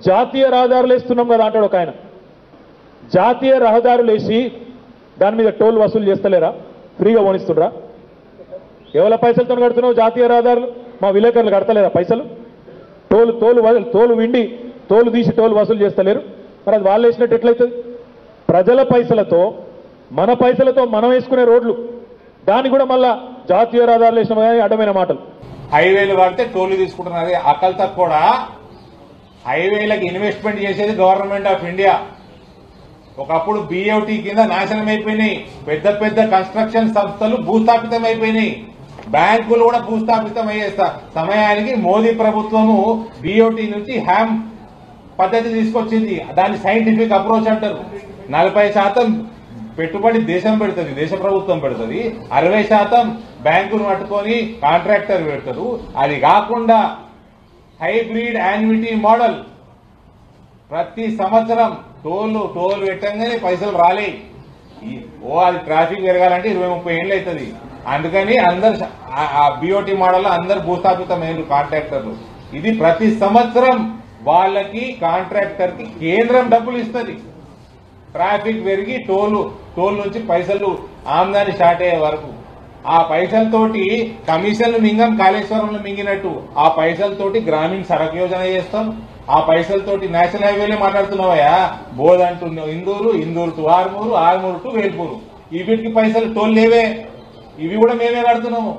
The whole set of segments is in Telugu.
జాతీయ రహదారులు వేస్తున్నాం కదా అంటాడు ఒక ఆయన జాతీయ రహదారులు వేసి దాని మీద టోల్ వసూలు చేస్తలేరా ఫ్రీగా ఓనిస్తుండ్రా ఎవరి పైసలతో కడుతున్నావు జాతీయ రహదారులు మా విలేకరులు కడతలేరా పైసలు టోలు తోలు వదిలి తోలు విండి తోలు తీసి టోలు వసూలు చేస్తలేరు మరి అది వాళ్ళు వేసినట్టు ఎట్లయితుంది ప్రజల పైసలతో మన పైసలతో మనం వేసుకునే రోడ్లు దాన్ని కూడా మళ్ళా జాతీయ రహదారులు వేసిన కానీ అడ్డమైన మాటలు హైవేలు పడితే టోల్ తీసుకుంటున్నది అకల్తో కూడా హైవేలకు ఇన్వెస్ట్మెంట్ చేసేది గవర్నమెంట్ ఆఫ్ ఇండియా ఒకప్పుడు బిఓటి కింద నాశనం అయిపోయినాయి పెద్ద పెద్ద కన్స్ట్రక్షన్ సంస్థలు భూస్థాపితం అయిపోయినాయి బ్యాంకులు కూడా భూస్థాపితం అయ్యే స- సమయానికి మోదీ ప్రభుత్వము బిఓటి నుంచి హ్యామ్ పద్ధతి తీసుకొచ్చింది దాన్ని సైంటిఫిక్ అప్రోచ్ అంటారు నలభై శాతం పెట్టుబడి దేశం పెడుతుంది దేశ ప్రభుత్వం పెడుతుంది అరవై శాతం బ్యాంకులు పట్టుకొని కాంట్రాక్టర్ పెడతారు అది కాకుండా హైబ్రిడ్ యాన్యుటీ మోడల్ ప్రతి సంవత్సరం టోల్ టోల్ పెట్టంగానే పైసలు రాలే ఈ- ఓ అది ట్రాఫిక్ పెరగాలంటే ఇరవై ముప్పై ఏళ్ళు అవుతుంది అందుకని అందరు శ- ఆ- ఆ బిఓటి మోడల్ అందరు భూస్థాపితమైన కాంట్రాక్టర్లు ఇది ప్రతి సంవత్సరం వాళ్ళకి కాంట్రాక్టర్ కి కేంద్రం డబ్బులు ఇస్తుంది ట్రాఫిక్ పెరిగి టోలు టోల్ నుంచి పైసలు ఆమ్దాని స్టార్ట్ అయ్యే వరకు ఆ పైసలతోటి కమిషన్లు మింగం కాళేశ్వరంలో మింగినట్టు ఆ పైసలతోటి గ్రామీణ సడక్ యోజన చేస్తాం ఆ పైసలతోటి నేషనల్ హైవేలే మాట్లాడుతున్నావయ్యా బోధ్ అంటున్నావు ఇందూరు ఇందూరు టు ఆర్మూరు ఆర్మూరు టు వేల్పూరు ఈ వీటికి పైసలు టోల్ లేవే ఇవి కూడా మేమే కడుతున్నాము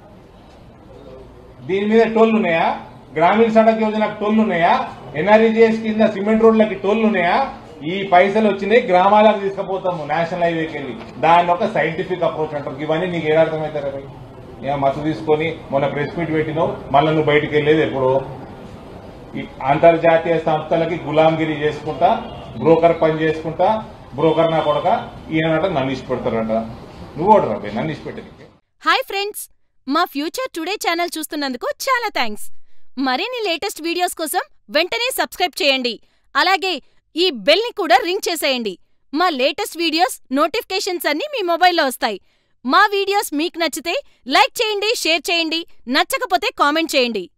దీని మీద టోల్లు ఉన్నాయా గ్రామీణ సడక్ యోజనకు టోల్లు ఉన్నాయా ఎన్ఆర్ఈజీఎస్ కింద సిమెంట్ రోడ్లకి టోల్లు ఉన్నాయా ఈ పైసలు వచ్చినాయి గ్రామాలకు తీసుకుపోతాము నేషనల్ హైవేకి వెళ్ళి దాన్ని ఒక సైంటిఫిక్ అప్రోచ్ అంటారు ఇవన్నీ నీకు ఏడు అర్థమవుతారా భయ్ ఏ మత్తు తీసుకొని మొన్న ప్రెస్ మీట్ పెట్టినావు మళ్ళీ నువ్వు బయటికి వెళ్ళేది ఎప్పుడు ఈ అంతర్జాతీయ సంస్థలకి గులాంగిరి చేసుకుంటా బ్రోకర్ పని చేసుకుంటా బ్రోకర్ నా కొడక ఈయనట నన్ను ఇచ్చి పెడతారట నువ్వు కూడా రా భయ్, నన్ను ఇచ్చి పెట్టడానికి హాయ్ ఫ్రెండ్స్ మా ఫ్యూచర్ టుడే ఛానల్ చూస్తున్నందుకు చాలా థ్యాంక్స్ మరిన్ని లేటెస్ట్ వీడియోస్ కోసం వెంటనే సబ్స్క్రైబ్ చేయండి అలాగే ఈ బెల్ ని కూడా రింగ్ చేసేయండి మా లేటెస్ట్ వీడియోస్ నోటిఫికేషన్స్ అన్నీ మీ మొబైల్లో వస్తాయి మా వీడియోస్ మీకు నచ్చితే లైక్ చేయండి షేర్ చేయండి నచ్చకపోతే కామెంట్ చేయండి